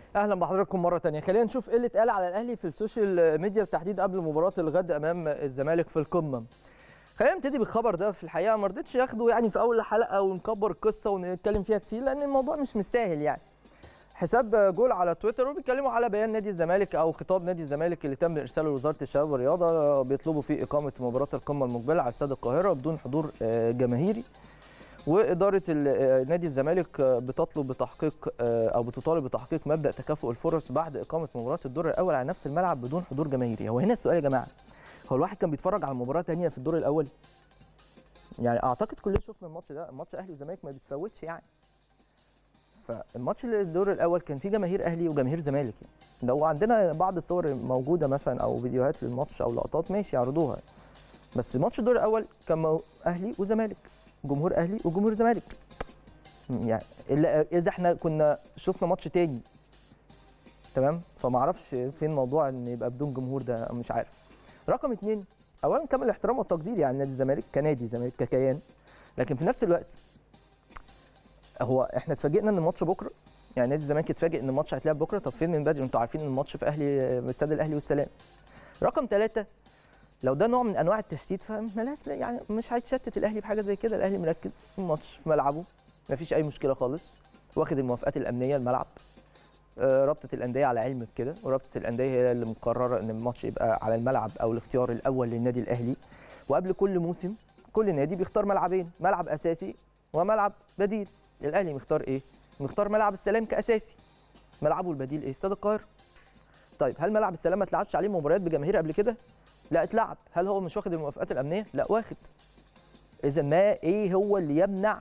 اهلا بحضراتكم مره ثانيه خلينا نشوف ايه اللي اتقال على الاهلي في السوشيال ميديا بالتحديد قبل مباراه الغد امام الزمالك في القمه خلينا نبتدي بالخبر ده في الحقيقه ما رضيتش ياخده يعني في اول الحلقه ونكبر القصه ونتكلم فيها كتير لان الموضوع مش مستاهل يعني حساب جول على تويتر وبيتكلموا على بيان نادي الزمالك او خطاب نادي الزمالك اللي تم ارساله لوزاره الشباب والرياضه بيطلبوا فيه اقامه مباراه القمه المقبله على استاد القاهره بدون حضور جماهيري واداره نادي الزمالك بتطلب بتحقيق او بتطالب بتحقيق مبدا تكافؤ الفرص بعد اقامه مباراه الدور الاول على نفس الملعب بدون حضور جماهيري هو هنا السؤال يا جماعه هو الواحد كان بيتفرج على مباراه ثانيه في الدور الاول يعني اعتقد كلنا شفنا الماتش ده الماتش اهلي وزمالك ما بيتفوتش يعني فالماتش اللي الدور الاول كان فيه جماهير اهلي وجماهير زمالك يعني لو عندنا بعض الصور موجوده مثلا او فيديوهات للماتش او لقطات ماشي يعرضوها بس ماتش الدور الاول كان اهلي وزمالك جمهور اهلي وجمهور زمالك يعني الا اذا احنا كنا شفنا ماتش تاني تمام فما اعرفش فين موضوع ان يبقى بدون جمهور ده مش عارف رقم اثنين اولا كامل الاحترام والتقدير يعني نادي الزمالك كنادي زمالك ككيان لكن في نفس الوقت هو احنا اتفاجئنا ان الماتش بكره يعني نادي الزمالك اتفاجئ ان الماتش هيتلعب بكره طب فين من بدري انتوا عارفين ان الماتش في اهلي استاد الاهلي والسلام رقم ثلاثة لو ده نوع من انواع التشتيت فملاش يعني مش هيتشتت الاهلي بحاجه زي كده الاهلي مركز في الماتش في ملعبه مفيش اي مشكله خالص واخد الموافقات الامنيه الملعب رابطه الانديه على علم بكده ورابطه الانديه هي اللي مقرره ان الماتش يبقى على الملعب او الاختيار الاول للنادي الاهلي وقبل كل موسم كل نادي بيختار ملعبين ملعب اساسي وملعب بديل الاهلي مختار ايه مختار ملعب السلام كاساسي ملعبه البديل ايه استاد القاهره طيب هل ملعب السلام ما اتلعبش عليه مباريات بجماهير قبل كده لا اتلعب هل هو مش واخد الموافقات الامنيه لا واخد اذا ما ايه هو اللي يمنع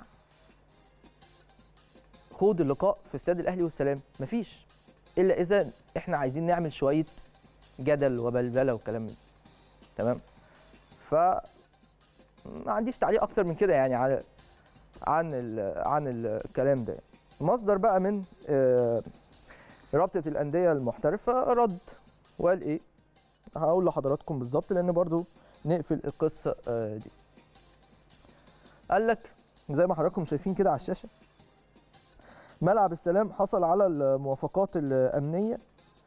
خوض اللقاء في استاد الاهلي والسلام مفيش الا اذا احنا عايزين نعمل شويه جدل وبلبله وكلام من تمام ف ما عنديش تعليق اكتر من كده يعني على عن ال عن الكلام ده مصدر بقى من رابطه الانديه المحترفه رد وقال ايه هقول لحضراتكم بالظبط لان برضو نقفل القصه دي قال لك زي ما حضراتكم شايفين كده على الشاشه ملعب السلام حصل على الموافقات الامنيه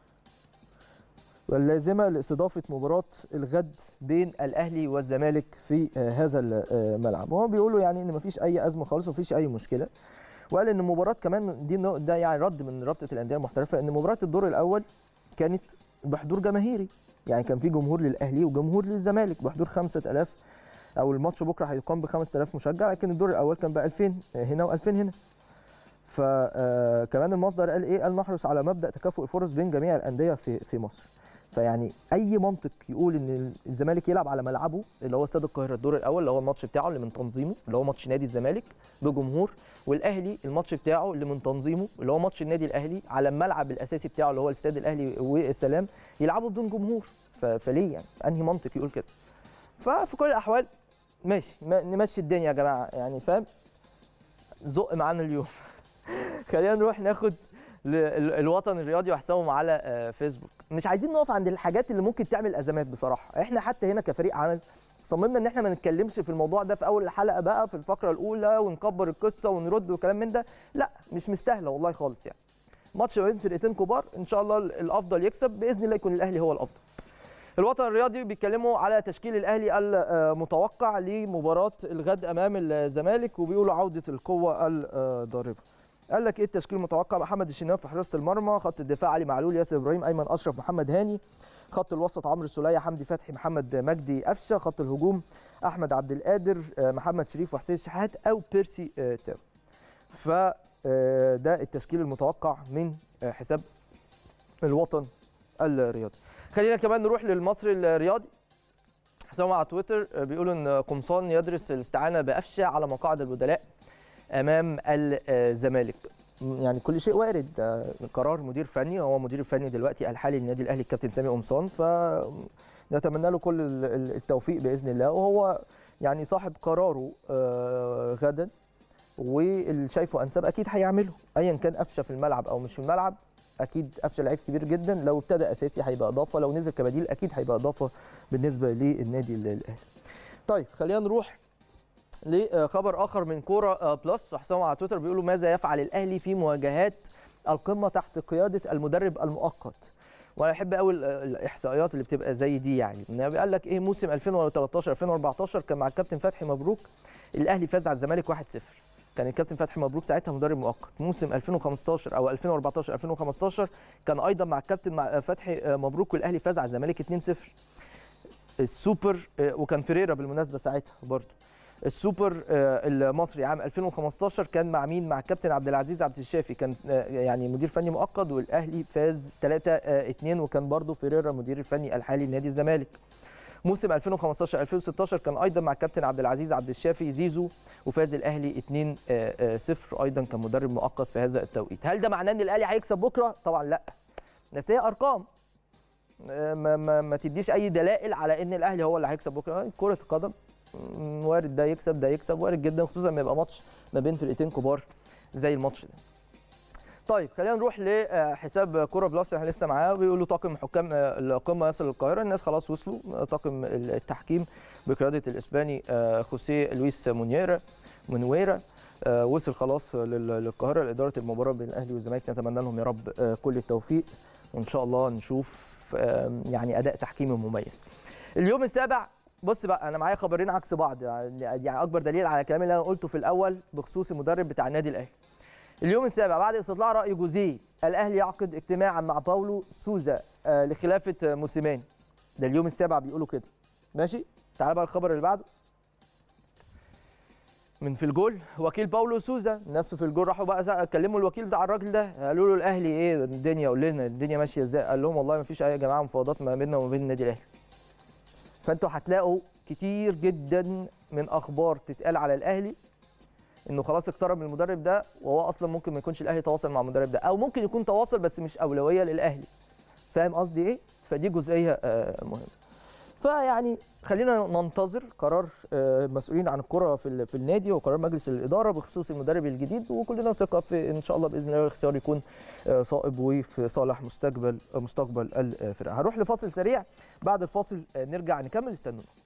واللازمه لاستضافه مباراه الغد بين الاهلي والزمالك في هذا الملعب وهو بيقولوا يعني ان مفيش اي ازمه خالص ومفيش اي مشكله وقال ان مباراه كمان دي ده يعني رد من رابطه الانديه المحترفه ان مباراه الدور الاول كانت بحضور جماهيري يعني كان في جمهور للاهلي وجمهور للزمالك بحضور 5000 او الماتش بكره هيقام ب 5000 مشجع لكن الدور الاول كان ب 2000 هنا و2000 هنا فكمان المصدر قال ايه قال نحرص على مبدا تكافؤ الفرص بين جميع الانديه في في مصر فيعني اي منطق يقول ان الزمالك يلعب على ملعبه اللي هو استاد القاهره الدور الاول اللي هو الماتش بتاعه اللي من تنظيمه اللي هو ماتش نادي الزمالك بجمهور والاهلي الماتش بتاعه اللي من تنظيمه اللي هو ماتش النادي الاهلي على الملعب الاساسي بتاعه اللي هو الاستاد الاهلي والسلام يلعبوا بدون جمهور فليه يعني انهي منطق يقول كده ففي كل الاحوال ماشي نمشي الدنيا يا جماعه يعني فاهم زق معانا اليوم خلينا نروح ناخد الوطن الرياضي وحسابهم على فيسبوك مش عايزين نقف عند الحاجات اللي ممكن تعمل ازمات بصراحه احنا حتى هنا كفريق عمل صممنا ان احنا ما نتكلمش في الموضوع ده في اول الحلقه بقى في الفقره الاولى ونكبر القصه ونرد وكلام من ده لا مش مستاهله والله خالص يعني ماتش بين فرقتين كبار ان شاء الله الافضل يكسب باذن الله يكون الاهلي هو الافضل الوطن الرياضي بيتكلموا على تشكيل الاهلي المتوقع لمباراه الغد امام الزمالك وبيقولوا عوده القوه الضاربه قال لك ايه التشكيل المتوقع محمد الشناوي في حراسه المرمى خط الدفاع علي معلول ياسر ابراهيم ايمن اشرف محمد هاني خط الوسط عمرو السوليه حمدي فتحي محمد مجدي قفشه خط الهجوم احمد عبد القادر محمد شريف وحسين الشحات او بيرسي تاو فده التشكيل المتوقع من حساب الوطن الرياضي خلينا كمان نروح للمصري الرياضي حسام على تويتر بيقولوا ان قمصان يدرس الاستعانه بقفشه على مقاعد البدلاء امام الزمالك يعني كل شيء وارد قرار مدير فني هو مدير الفني دلوقتي الحالي للنادي الاهلي الكابتن سامي قمصان فنتمنى له كل التوفيق باذن الله وهو يعني صاحب قراره غدا واللي شايفه انسب اكيد هيعمله ايا كان قفشه في الملعب او مش في الملعب اكيد قفشه لعيب كبير جدا لو ابتدى اساسي هيبقى اضافه لو نزل كبديل اكيد هيبقى اضافه بالنسبه للنادي الاهلي طيب خلينا نروح لخبر اخر من كوره بلس حسام على تويتر بيقولوا ماذا يفعل الاهلي في مواجهات القمه تحت قياده المدرب المؤقت وانا احب قوي الاحصائيات اللي بتبقى زي دي يعني قال لك ايه موسم 2013 2014 كان مع الكابتن فتحي مبروك الاهلي فاز على الزمالك 1-0 كان الكابتن فتحي مبروك ساعتها مدرب مؤقت موسم 2015 او 2014 2015 كان ايضا مع الكابتن مع فتحي مبروك والاهلي فاز على الزمالك 2-0 السوبر وكان فيريرا بالمناسبه ساعتها برضه السوبر المصري عام 2015 كان مع مين مع الكابتن عبد العزيز عبد الشافي كان يعني مدير فني مؤقت والاهلي فاز 3 2 وكان برضه فيريرا المدير الفني الحالي لنادي الزمالك موسم 2015 2016 كان ايضا مع الكابتن عبد العزيز عبد الشافي زيزو وفاز الاهلي 2 0 ايضا كان مدرب مؤقت في هذا التوقيت هل ده معناه ان الاهلي هيكسب بكره طبعا لا بس هي ارقام ما, ما, ما تديش اي دلائل على ان الاهلي هو اللي هيكسب بكره كره القدم وارد ده يكسب ده يكسب وارد جدا خصوصا لما يبقى ماتش ما بين فرقتين كبار زي الماتش ده طيب خلينا نروح لحساب كوره بلس احنا لسه معاه بيقولوا طاقم حكام القمه يصل للقاهره الناس خلاص وصلوا طاقم التحكيم بقياده الاسباني خوسيه لويس مونيرا منويرا وصل خلاص للقاهره لاداره المباراه بين الاهلي والزمالك نتمنى لهم يا رب كل التوفيق وان شاء الله نشوف يعني اداء تحكيمي مميز اليوم السابع بص بقى انا معايا خبرين عكس بعض يعني اكبر دليل على الكلام اللي انا قلته في الاول بخصوص المدرب بتاع النادي الاهلي اليوم السابع بعد استطلاع راي جوزيه الاهلي يعقد اجتماعا مع باولو سوزا لخلافه موسيماني ده اليوم السابع بيقولوا كده ماشي تعال بقى الخبر اللي بعده من في الجول وكيل باولو سوزا الناس في الجول راحوا بقى كلموا الوكيل ده على الراجل ده قالوا له الاهلي ايه الدنيا قول لنا الدنيا ماشيه ازاي قال لهم والله ما فيش اي يا جماعه مفاوضات ما بيننا وما بين النادي الاهلي فانتوا هتلاقوا كتير جدا من اخبار تتقال على الاهلي انه خلاص اقترب من المدرب ده وهو اصلا ممكن ما يكونش الاهلي تواصل مع المدرب ده او ممكن يكون تواصل بس مش اولويه للاهلي فاهم قصدي ايه فدي جزئيه مهمه فيعني خلينا ننتظر قرار المسؤولين عن الكره في في النادي وقرار مجلس الاداره بخصوص المدرب الجديد وكلنا ثقه في ان شاء الله باذن الله الاختيار يكون صائب وفي صالح مستقبل مستقبل الفرقه هنروح لفاصل سريع بعد الفاصل نرجع نكمل استنونا